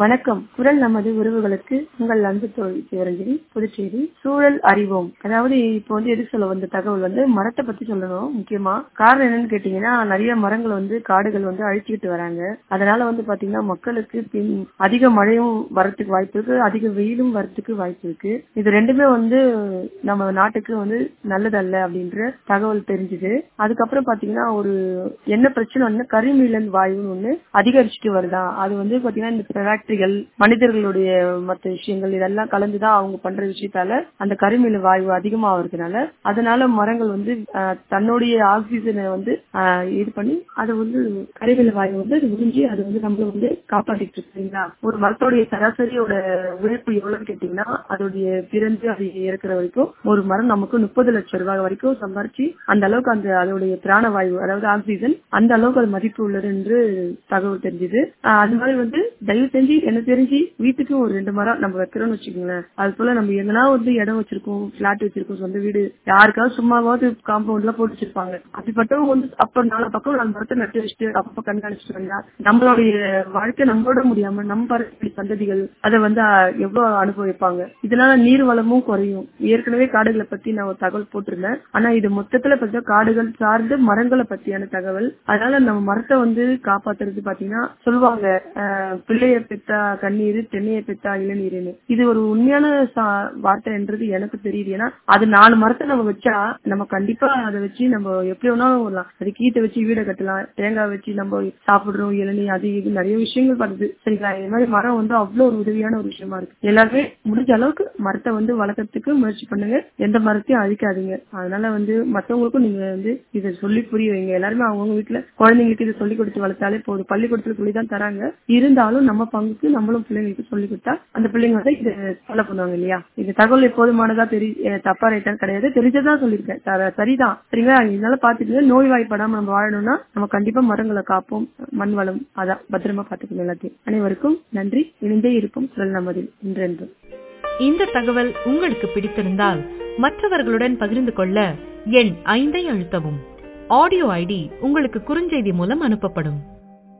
வணக்கம் குரல் நமது உறவுகளுக்கு உங்கள் அன்பு தோழி சிவரஞ்சனி புதுச்சேரி சூழல் அறிவோம் அதாவது இப்போ வந்து எது சொல்ல வந்த தகவல் வந்து மரத்தை பத்தி சொல்லணும் முக்கியமா காரணம் என்னன்னு கேட்டீங்கன்னா நிறைய மரங்கள் வந்து காடுகள் வந்து அழிச்சுக்கிட்டு வராங்க அதனால வந்து பாத்தீங்கன்னா மக்களுக்கு பின் அதிக மழையும் வரத்துக்கு வாய்ப்பு இருக்கு அதிக வெயிலும் வரத்துக்கு வாய்ப்பு இருக்கு இது ரெண்டுமே வந்து நம்ம நாட்டுக்கு வந்து நல்லதல்ல அப்படின்ற தகவல் தெரிஞ்சுது அதுக்கப்புறம் பாத்தீங்கன்னா ஒரு என்ன பிரச்சனை வந்து கரிமீலன் வாயுன்னு ஒண்ணு அதிகரிச்சுட்டு வருதா அது வந்து பாத்தீங்கன்னா இந்த ஃபேக்டரிகள் மனிதர்களுடைய மற்ற விஷயங்கள் இதெல்லாம் கலந்துதான் அவங்க பண்ற விஷயத்தால அந்த கரிமீல வாயு அதிகமாகிறதுனால அதனால மரங்கள் வந்து ஆஹ், தன்னுடைய ஆக்சிஜனை வந்து ஆஹ், இது பண்ணி அது வந்து கரிமீல வாயு வந்து அது உறிஞ்சி அது வந்து நம்மள வந்து காப்பாத்திட்டு இருக்கு சரிங்களா ஒரு மரத்தோடைய சராசரியோட உழைப்பு எவ்வளவுன்னு கேட்டீங்கன்னா அதோடைய பிறந்து அது இறக்குற வரைக்கும் ஒரு மரம் நமக்கு முப்பது லட்சம் ரூபாய் வரைக்கும் சம்பாரிச்சு அந்த அளவுக்கு அந்த அதோடைய பிராணவாயு அதாவது ஆக்சிஜன் அந்த அளவுக்கு அது மதிப்பு உள்ளது என்று தகவல் தெரிஞ்சது அது மாதிரி வந்து தயவு செஞ்சு எனக்கு தெரிஞ்சு வீட்டுக்கு ஒரு ரெண்டு மரம் நம்ம வைக்கிறோம்னு வச்சுக்கோங்களேன் அது போல நம்ம எங்கன்னா வந்து இடம் வச்சிருக்கோம் பிளாட் வச்சிருக்கோம் சொந்த வீடு யாருக்காவது சும்மாவாவது காம்பவுண்ட்ல போட்டு வச்சிருப்பாங்க அப்படிப்பட்டவங்க வந்து அப்ப நாலு பக்கம் நாலு மரத்தை நட்டு வச்சுட்டு அப்பப்ப கண்காணிச்சுட்டு வந்தா நம்மளுடைய வாழ்க்கை நம்மளோட முடியாம நம்ம பரப்பி சந்ததிகள் அதை வந்து அஹ், எவ்வளவு அனுபவிப்பாங்க இதனால நீர் வளமும் குறையும் ஏற்கனவே காடுகளை பத்தி நான் ஒரு தகவல் போட்டிருந்தேன் ஆனா இது மொத்தத்துல பார்த்தா காடுகள் சார்ந்து மரங்களை பத்தியான தகவல் அதனால நம்ம மரத்தை வந்து காப்பாத்துறது பாத்தீங்கன்னா சொல்லுவாங்க அஹ், பிள்ளைய பெத்தா கண்ணீர் தென்னைய பெத்தா இளநீர்னு இது ஒரு உண்மையான சா- வார்த்தைன்றது எனக்கு தெரியுது ஏன்னா அது நாலு மரத்தை நம்ம வச்சா நம்ம கண்டிப்பா அதை வச்சு நம்ம எப்படி வேணாலும் வரலாம் அது கீத்தை வச்சு வீடை கட்டலாம் தேங்காய் வச்சு நம்ம சாப்பிடுறோம் இளநீ அது இது நிறைய விஷயங்கள் பண்ணுது சரிங்களா இது மாதிரி மரம் வந்து அவ்வளவு ஒரு உதவியான ஒரு விஷயமா இருக்கு எல்லாருமே முடிஞ்ச அளவுக்கு மரத்தை வந்து வளர்க்கறதுக்கு முயற்சி பண்ணுங்க எந்த மரத்தையும் அழிக்காதீங்க அதனால வந்து மத்தவங்களுக்கும் நீங்க வந்து இதை சொல்லி புரிய வைங்க எல்லாருமே அவங்கவுங்க வீட்டுல குழந்தைங்களுக்கு இதை சொல்லி கொடுத்து வளர்த்தாலே போதும் பள்ளிக்கூடத்துல சொல்லி தான் தராங்க இருந்தாலும் நம்ம பங்குக்கு நம்மளும் பிள்ளைங்களுக்கு சொல்லி கொடுத்தா அந்த பிள்ளைங்க வந்து இதை ஃபாலோ பண்ணுவாங்க இல்லையா இது தகவல் எப்போதுமானதா தெரி அஹ் தப்பா ரைட்டா கிடையாது தெரிஞ்சதான் சொல்லியிருக்கேன் த- சரிதான் சரிங்களா இதனால பாத்துட்டு நோய் வாய்ப்படாம நம்ம வாழணும்னா நம்ம கண்டிப்பா மரங்களை காப்போம் மண் வளம் அதான் பத்திரமா பாத்துக்கணும் எல்லாத்தையும் அனைவருக்கும் நன்றி இணைந்தே இருக்கும் குரல் நமதில் இன்றென்றும் இந்த தகவல் உங்களுக்கு பிடித்திருந்தால் மற்றவர்களுடன் பகிர்ந்து கொள்ள எண் ஐந்தை அழுத்தவும் ஆடியோ ஐடி உங்களுக்கு குறுஞ்செய்தி மூலம் அனுப்பப்படும்